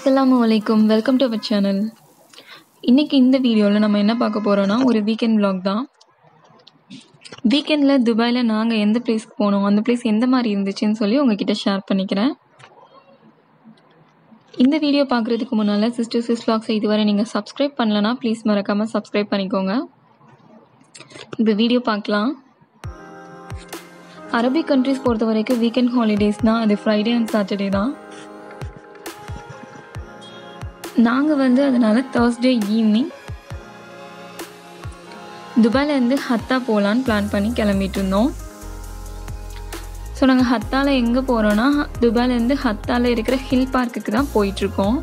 அஸ்ஸலாமு அலைக்கும் welcome to our channel இன்னைக்கு இந்த வீடியோவில் நம்ம என்ன பார்க்க போகிறோன்னா ஒரு வீக்கெண்ட் vlog தான் வீக்கெண்டில் துபாயில் நாங்கள் எந்த பிளேஸ்க்கு போனோம் அந்த பிளேஸ் எந்த மாதிரி இருந்துச்சுன்னு சொல்லி உங்ககிட்ட ஷேர் பண்ணிக்கிறேன் இந்த வீடியோ பார்க்குறதுக்கு முன்னால் சிஸ்டர் சிஸ் vlogs இதுவரை நீங்கள் சப்ஸ்கிரைப் பண்ணலனா ப்ளீஸ் மறக்காமல் சப்ஸ்கிரைப் பண்ணிக்கோங்க இந்த வீடியோ பார்க்கலாம் அரபிக் கண்ட்ரிஸ் பொறுத்த வரைக்கும் வீக்கெண்ட் ஹாலிடேஸ்னால் அது ஃப்ரைடே அண்ட் சாட்டர்டே தான் நாங்கள் வந்து அதனால தேர்ஸ்டே ஈவினிங் துபாயிலேருந்து ஹத்தா போகலான்னு பிளான் பண்ணி கிளம்பிட்டு இருந்தோம் ஸோ நாங்கள் ஹத்தாவில் எங்கே போகிறோன்னா துபாயிலேருந்து ஹத்தாவில் இருக்கிற ஹில் பார்க்குக்கு தான் போயிட்டுருக்கோம்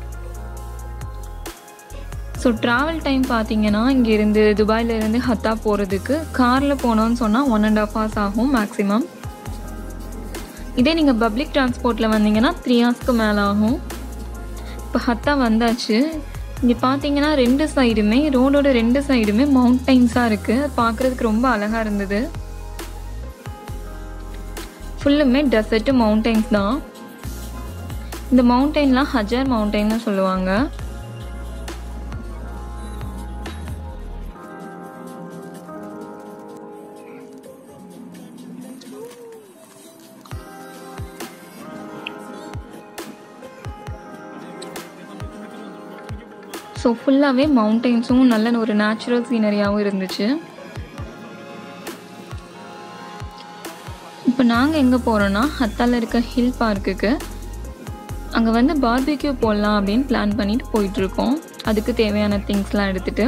ஸோ ட்ராவல் டைம் பார்த்தீங்கன்னா இங்கேருந்து துபாயிலேருந்து ஹத்தா போகிறதுக்கு காரில் போனோம்னு சொன்னால் ஒன் அண்ட் ஆஃப் ஹவர்ஸ் ஆகும் மேக்ஸிமம் இதே நீங்கள் பப்ளிக் டிரான்ஸ்போர்ட்டில் வந்தீங்கன்னா த்ரீ ஹவர்ஸ்க்கு மேலே ஆகும் இப்போ ஹத்தா வந்தாச்சு இங்கே பார்த்தீங்கன்னா ரெண்டு சைடுமே ரோடோட ரெண்டு சைடுமே மவுண்டைன்ஸாக இருக்குது பார்க்குறதுக்கு ரொம்ப அழகாக இருந்தது ஃபுல்லுமே டெசர்ட்டு மவுண்டைன்ஸ் தான் இந்த மவுண்டைன்லாம் ஹஜார் மவுண்டைன்னு சொல்லுவாங்க ஸோ ஃபுல்லாகவே மவுண்டைன்ஸும் நல்ல ஒரு நேச்சுரல் சீனரியாகவும் இருந்துச்சு இப்போ நாங்கள் எங்கே போகிறோன்னா ஹத்தால இருக்க ஹில் பார்க்குக்கு அங்கே வந்து பார்பிக்யூ போடலாம் அப்படின்னு பிளான் பண்ணிட்டு போயிட்டுருக்கோம் அதுக்கு தேவையான திங்ஸ்லாம் எடுத்துகிட்டு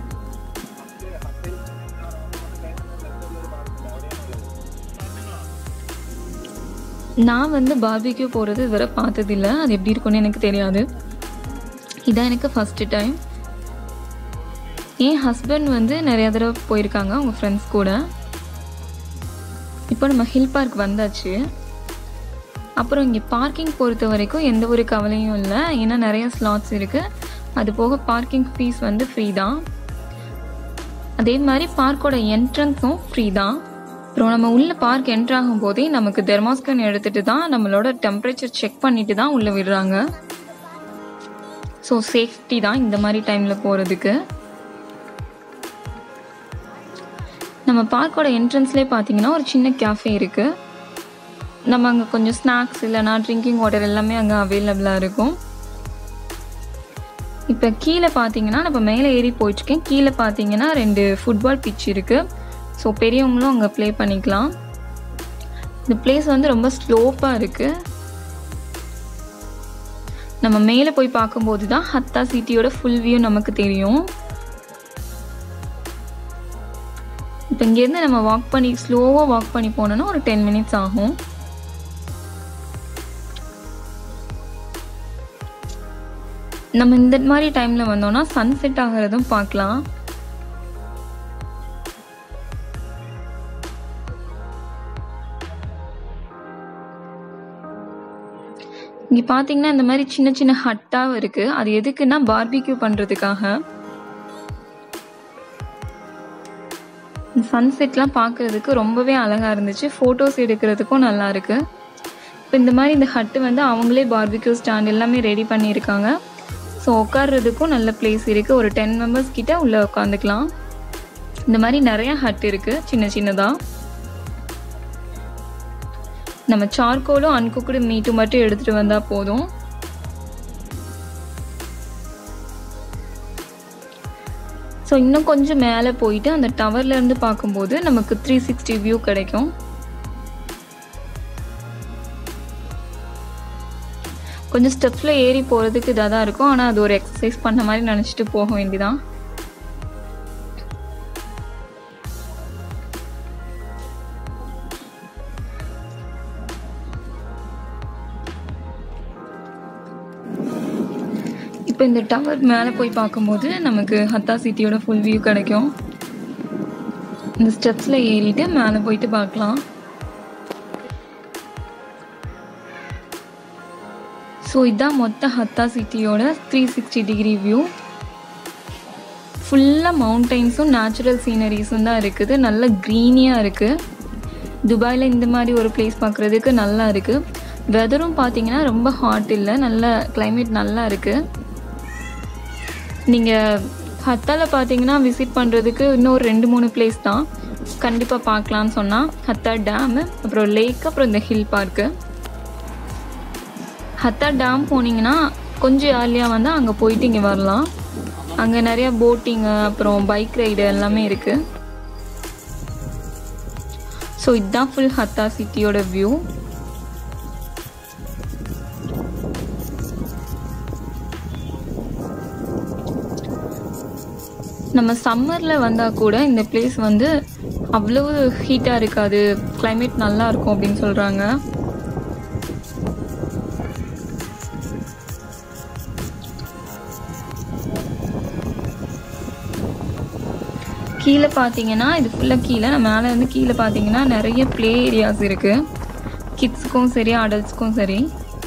நான் வந்து பார்பிக்யூ போகிறது இதுவரை பார்த்ததில்ல அது எப்படி இருக்கும்னு எனக்கு தெரியாது இதான் எனக்கு ஃபஸ்ட்டு டைம் என் ஹஸ்பண்ட் வந்து நிறையா தடவை போயிருக்காங்க அவங்க ஃப்ரெண்ட்ஸ் கூட இப்போ நம்ம ஹில் பார்க் வந்தாச்சு அப்புறம் இங்கே பார்க்கிங் பொறுத்த வரைக்கும் எந்த ஒரு கவலையும் இல்லை ஏன்னா நிறைய ஸ்லாட்ஸ் இருக்குது அது போக பார்க்கிங் ஃபீஸ் வந்து ஃப்ரீ தான் அதே மாதிரி பார்க்கோட என்ட்ரன்ஸும் ஃப்ரீ தான் அப்புறம் நம்ம உள்ளே பார்க் என்ட்ரு ஆகும் போதே நமக்கு தெர்மாஸ்கன் எடுத்துகிட்டு தான் நம்மளோட டெம்பரேச்சர் செக் பண்ணிட்டு தான் உள்ளே விடுறாங்க ஸோ சேஃப்டி தான் இந்த மாதிரி டைமில் போகிறதுக்கு நம்ம பார்க்கோட என்ட்ரன்ஸ்லேயே பார்த்தீங்கன்னா ஒரு சின்ன கேஃபே இருக்குது நம்ம அங்கே கொஞ்சம் ஸ்நாக்ஸ் இல்லைனா ட்ரிங்கிங் வாட்டர் எல்லாமே அங்கே அவைலபிளாக இருக்கும் இப்போ கீழே பார்த்தீங்கன்னா நம்ம மேலே ஏறி போயிட்டுருக்கேன் கீழே பார்த்தீங்கன்னா ரெண்டு ஃபுட்பால் பிச் இருக்குது ஸோ பெரியவங்களும் அங்கே ப்ளே பண்ணிக்கலாம் இந்த பிளேஸ் வந்து ரொம்ப ஸ்லோப்பாக இருக்குது நம்ம மேலே போய் பார்க்கும்போது தான் ஹத்தா சிட்டியோட ஃபுல் வியூ நமக்கு தெரியும் இப்போ இங்கேருந்து நம்ம வாக் பண்ணி ஸ்லோவாக வாக் பண்ணி போனோன்னா ஒரு டென் மினிட்ஸ் ஆகும் நம்ம இந்த மாதிரி டைமில் வந்தோம்னா சன்செட் ஆகிறதும் பார்க்கலாம் இங்கே பார்த்தீங்கன்னா இந்த மாதிரி சின்ன சின்ன ஹட்டாக இருக்குது அது எதுக்குன்னா பார்பிக்யூ பண்ணுறதுக்காக சன்செட்லாம் பார்க்குறதுக்கு ரொம்பவே அழகாக இருந்துச்சு ஃபோட்டோஸ் எடுக்கிறதுக்கும் நல்லா இருக்குது இப்போ இந்த மாதிரி இந்த ஹட்டு வந்து அவங்களே பார்பிக்யூ ஸ்டாண்ட் எல்லாமே ரெடி பண்ணியிருக்காங்க ஸோ உட்காடுறதுக்கும் நல்ல பிளேஸ் இருக்குது ஒரு டென் மெம்பர்ஸ் கிட்ட உள்ளே உட்காந்துக்கலாம் இந்த மாதிரி நிறையா ஹட் இருக்குது சின்ன சின்னதாக நம்ம சார்கோலும் அன்குக்குடு மீட்டும் மட்டும் எடுத்துகிட்டு வந்தால் போதும் ஸோ இன்னும் கொஞ்சம் மேலே போயிட்டு அந்த டவர்லேருந்து பார்க்கும்போது நமக்கு த்ரீ சிக்ஸ்டி வியூ கிடைக்கும் கொஞ்சம் ஸ்டெப்ஸில் ஏறி போகிறதுக்கு இதாக தான் இருக்கும் ஆனால் அது ஒரு எக்ஸசைஸ் பண்ண மாதிரி நினச்சிட்டு போக வேண்டியதான் இப்போ இந்த டவர் மேலே போய் பார்க்கும்போது நமக்கு ஹத்தா சிட்டியோட ஃபுல் வியூ கிடைக்கும் இந்த ஸ்டெப்ஸில் ஏறிட்டு மேலே போயிட்டு பார்க்கலாம் ஸோ இதுதான் மொத்த ஹத்தா சிட்டியோட த்ரீ சிக்ஸ்டி டிகிரி வியூ ஃபுல்லாக மவுண்டைன்ஸும் நேச்சுரல் சீனரிஸும் தான் இருக்குது நல்ல க்ரீனியாக இருக்குது துபாயில் இந்த மாதிரி ஒரு பிளேஸ் பார்க்குறதுக்கு நல்லா இருக்குது வெதரும் பார்த்தீங்கன்னா ரொம்ப ஹாட் இல்லை நல்ல climate நல்லா இருக்குது நீங்கள் ஹத்தால பார்த்தீங்கன்னா விசிட் பண்ணுறதுக்கு இன்னும் ஒரு ரெண்டு மூணு பிளேஸ் தான் கண்டிப்பாக பார்க்கலான்னு சொன்னால் ஹத்தா டேமு அப்புறம் லேக் அப்புறம் இந்த ஹில் பார்க்கு ஹத்தா டேம் போனீங்கன்னா கொஞ்சம் ஏர்லியாக வந்தால் அங்கே போயிட்டு இங்கே வரலாம் அங்கே நிறைய போட்டிங்கு அப்புறம் பைக் ரைடு எல்லாமே இருக்குது ஸோ இதுதான் ஃபுல் ஹத்தா சிட்டியோட வியூ நம்ம சம்மரில் வந்தால் கூட இந்த பிளேஸ் வந்து அவ்வளவு ஹீட்டாக இருக்காது climate நல்லா இருக்கும் அப்படின்னு சொல்கிறாங்க கீழே பார்த்தீங்கன்னா இது ஃபுல்லாக கீழே நம்ம மேலே வந்து கீழே பார்த்தீங்கன்னா நிறைய ப்ளே ஏரியாஸ் இருக்குது கிட்ஸுக்கும் சரி அடல்ட்ஸ்க்கும் சரி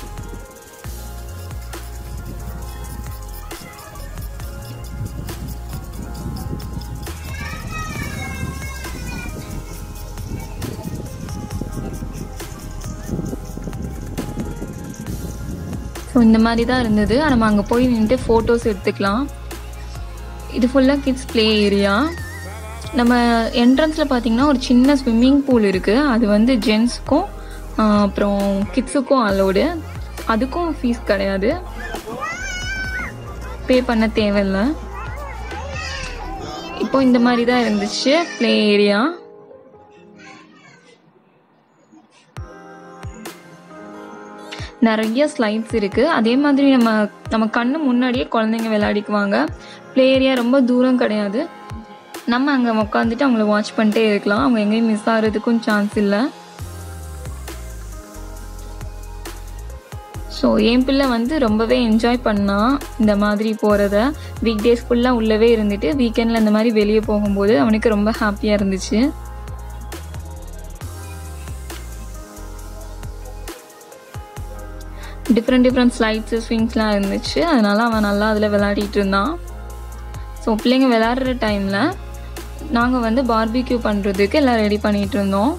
ஸோ இந்த மாதிரி தான் இருந்தது நம்ம அங்கே போய் நின்றுட்டு ஃபோட்டோஸ் எடுத்துக்கலாம் இது ஃபுல்லாக கிட்ஸ் ப்ளே ஏரியா நம்ம என்ட்ரன்ஸில் பார்த்தீங்கன்னா ஒரு சின்ன ஸ்விம்மிங் பூல் இருக்குது அது வந்து ஜென்ஸுக்கும் அப்புறம் கிட்ஸுக்கும் அலோடு அதுக்கும் ஃபீஸ் கிடையாது பே பண்ண தேவையில்லை இப்போ இந்த மாதிரி தான் இருந்துச்சு ப்ளே ஏரியா நிறைய ஸ்லைட்ஸ் இருக்குது அதே மாதிரி நம்ம நம்ம கண்ணு முன்னாடியே குழந்தைங்க விளையாடிக்குவாங்க ப்ளே ஏரியா ரொம்ப தூரம் கிடையாது நம்ம அங்கே உட்காந்துட்டு அவங்கள வாட்ச் பண்ணிட்டே இருக்கலாம் அவங்க எங்கேயும் மிஸ் ஆகிறதுக்கும் சான்ஸ் இல்லை ஸோ என் பிள்ளை வந்து ரொம்பவே என்ஜாய் பண்ணா இந்த மாதிரி போகிறத வீக் டேஸ் ஃபுல்லாக உள்ளவே இருந்துட்டு வீக்கெண்டில் இந்த மாதிரி வெளியே போகும்போது அவனுக்கு ரொம்ப ஹாப்பியாக இருந்துச்சு டிஃப்ரெண்ட் டிஃப்ரெண்ட் ஸ்லைட்ஸு ஸ்விங்ஸ்லாம் இருந்துச்சு அதனால அவன் நல்லா அதில் விளையாடிட்டு இருந்தான் ஸோ பிள்ளைங்க விளையாடுற டைமில் நாங்கள் வந்து பார்பிக்யூ பண்ணுறதுக்கு எல்லாம் ரெடி பண்ணிகிட்டு இருந்தோம்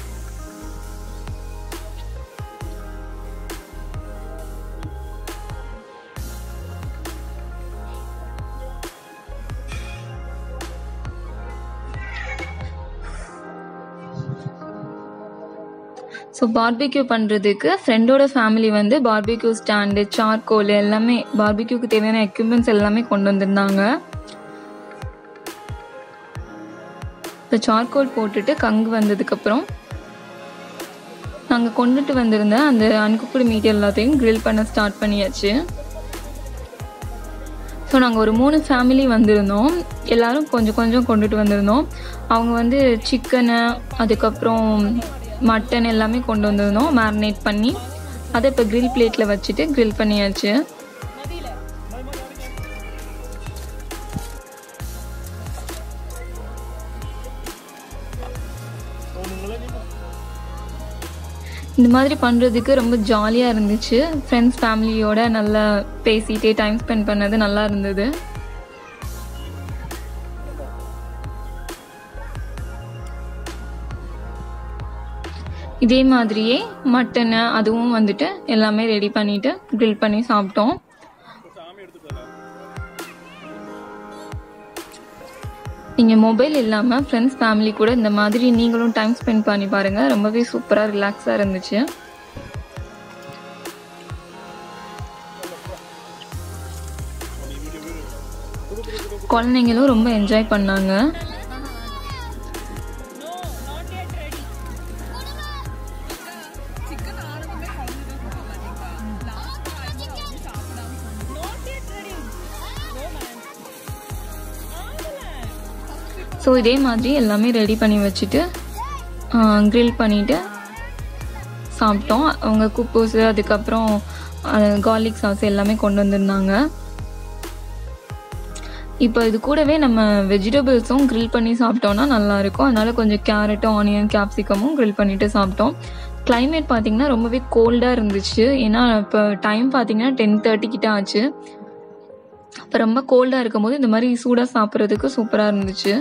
ஸோ பார்பிக்யூ பண்ணுறதுக்கு ஃப்ரெண்டோட ஃபேமிலி வந்து பார்பிக்யூ ஸ்டாண்டு சார்கோல் எல்லாமே பார்பிக்யூக்கு தேவையான எக்யூப்மெண்ட்ஸ் எல்லாமே கொண்டு வந்திருந்தாங்க இப்போ சார்கோல் போட்டுட்டு கங்கு வந்ததுக்கப்புறம் நாங்கள் கொண்டுட்டு வந்திருந்த அந்த அன்குக்குடு மீட் எல்லாத்தையும் கிரில் பண்ண ஸ்டார்ட் பண்ணியாச்சு ஸோ நாங்கள் ஒரு மூணு ஃபேமிலி வந்திருந்தோம் எல்லாரும் கொஞ்சம் கொஞ்சம் கொண்டுட்டு வந்திருந்தோம் அவங்க வந்து சிக்கனு அதுக்கப்புறம் மட்டன் எல்லாமே கொண்டு வந்திருந்தோம் மேரினேட் பண்ணி அதை இப்போ கிரில் பிளேட்டில் வச்சுட்டு கிரில் பண்ணியாச்சு இந்த மாதிரி பண்ணுறதுக்கு ரொம்ப ஜாலியாக இருந்துச்சு ஃப்ரெண்ட்ஸ் ஃபேமிலியோட நல்லா பேசிகிட்டே டைம் ஸ்பெண்ட் பண்ணது நல்லா இருந்தது இதே மாதிரியே மட்டனு அதுவும் வந்துட்டு எல்லாமே ரெடி பண்ணிட்டு grill பண்ணி சாப்பிட்டோம் நீங்கள் மொபைல் இல்லாமல் ஃப்ரெண்ட்ஸ் ஃபேமிலி கூட இந்த மாதிரி நீங்களும் டைம் ஸ்பெண்ட் பண்ணி பாருங்கள் ரொம்பவே சூப்பராக ரிலாக்ஸாக இருந்துச்சு குழந்தைங்களும் ரொம்ப என்ஜாய் பண்ணாங்க ஸோ இதே மாதிரி எல்லாமே ரெடி பண்ணி வச்சுட்டு க்ரில் பண்ணிவிட்டு சாப்பிட்டோம் அவங்க குப்பூஸு அதுக்கப்புறம் கார்லிக் சாஸ் எல்லாமே கொண்டு வந்திருந்தாங்க இப்போ இது கூடவே நம்ம வெஜிடபிள்ஸும் க்ரில் பண்ணி சாப்பிட்டோம்னா நல்லாயிருக்கும் அதனால கொஞ்சம் கேரட்டும் ஆனியன் கேப்சிகமும் க்ரில் பண்ணிட்டு சாப்பிட்டோம் கிளைமேட் பார்த்தீங்கன்னா ரொம்பவே கோல்டாக இருந்துச்சு ஏன்னா இப்போ டைம் பார்த்தீங்கன்னா டென் தேர்ட்டி கிட்ட ஆச்சு அப்போ ரொம்ப கோல்டாக இருக்கும்போது இந்த மாதிரி சூடாக சாப்பிட்றதுக்கு சூப்பராக இருந்துச்சு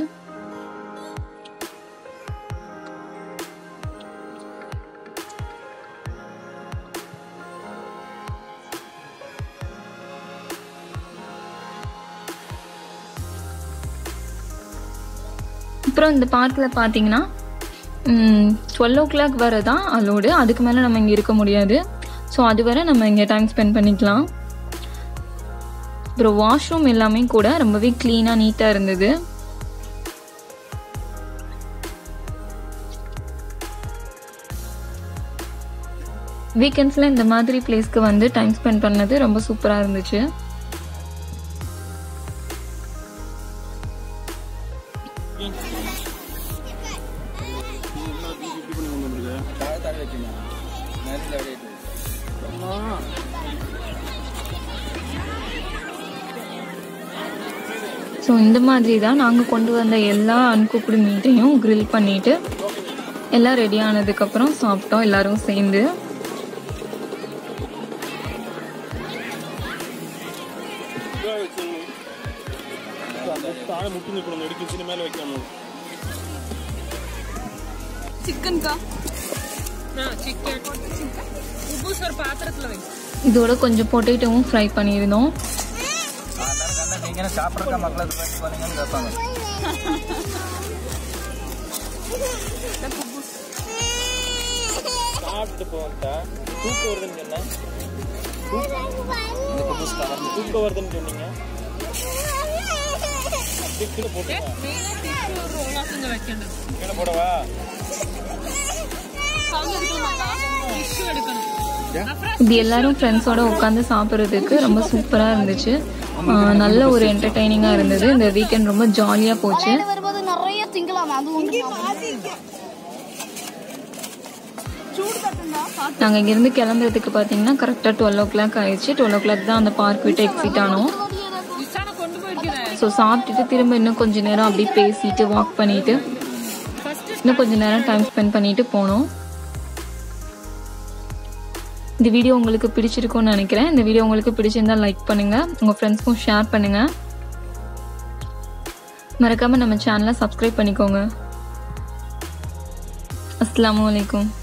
அப்புறம் இந்த பார்க்கில் பார்த்தீங்கன்னா டுவெல் ஓ கிளாக் வரை தான் அலோடு அதுக்கு மேலே நம்ம இங்கே இருக்க முடியாது ஸோ அது வரை நம்ம இங்கே டைம் ஸ்பெண்ட் பண்ணிக்கலாம் அப்புறம் வாஷ்ரூம் எல்லாமே கூட ரொம்பவே க்ளீனாக நீட்டாக இருந்தது வீக்கெண்ட்ஸில் இந்த மாதிரி பிளேஸ்க்கு வந்து டைம் ஸ்பெண்ட் பண்ணது ரொம்ப சூப்பராக இருந்துச்சு ஸோ இந்த மாதிரி தான் நாங்கள் கொண்டு வந்த எல்லா அன்குக்குடு மீட்டையும் grill பண்ணிட்டு எல்லாம் ரெடி ஆனதுக்கப்புறம் சாப்பிட்டோம் எல்லாரும் சேர்ந்து താഴെ മുട്ടി നിൽക്കണം എടുക്കും ഇതിന് മേലെ വെക്കാമോ சிக்கன் கா சிக்கன் உப்பு சார் பாத்திரத்துல வை இதோட கொஞ்சம் பொட்டேட்டோவும் ஃப்ரை பண்ணியிருந்தோம் நீங்க சாப்பிட்றக்க மக்களை இது பண்ணி பண்ணீங்கன்னு கேட்பாங்க சாப்பிட்டு போகட்டா தூக்கம் வருதுன்னு சொன்னேன் தூக்கம் வருதுன்னு சொன்னீங்க கீழே போட்டு മെയിനാ തിരിച്ചു ഒരു റോളാക്കുന്ന വെക്കേണ്ടത് கீழே போடவா ടിഷ്യൂ എടുക്കണം இப்படி எல்லாரும் ஃப்ரெண்ட்ஸோட உட்காந்து சாப்பிட்றதுக்கு ரொம்ப சூப்பராக இருந்துச்சு ஆஹ் நல்ல ஒரு என்டர்டைனிங்காக இருந்தது இந்த வீக்கெண்ட் ரொம்ப ஜாலியாக போச்சு வரும்போது நிறைய திங்கலாம் அதுவும் சூடு தட்டுண்டா நாங்கள் இங்கேருந்து கிளம்புறதுக்கு பார்த்தீங்கன்னா கரெக்டாக டுவெல் ஓ கிளாக் ஆயிடுச்சு டுவெல் ஓ கிளாக் தான் அந்த பார்க் விட்டு எக்ஸிட் ஆனோம் ഇച്ചാണ കൊണ്ടുപോയിരിക്കുന്നത് ஸோ சாப்பிட்டுட்டு திரும்ப இன்னும் கொஞ்ச நேரம் அப்படியே பேசிட்டு வாக் பண்ணிட்டு இன்னும் கொஞ்ச நேரம் டைம் ஸ்பெண்ட் பண்ணிட்டு போனோம் இந்த வீடியோ உங்களுக்கு பிடிச்சிருக்கும்னு நினைக்கிறேன் இந்த வீடியோ உங்களுக்கு பிடிச்சிருந்தா லைக் பண்ணுங்க உங்க ஃப்ரெண்ட்ஸ்க்கும் ஷேர் பண்ணுங்க மறக்காம நம்ம சேனலை சப்ஸ்கிரைப் பண்ணிக்கோங்க அஸ்ஸலாமு அலைக்கும்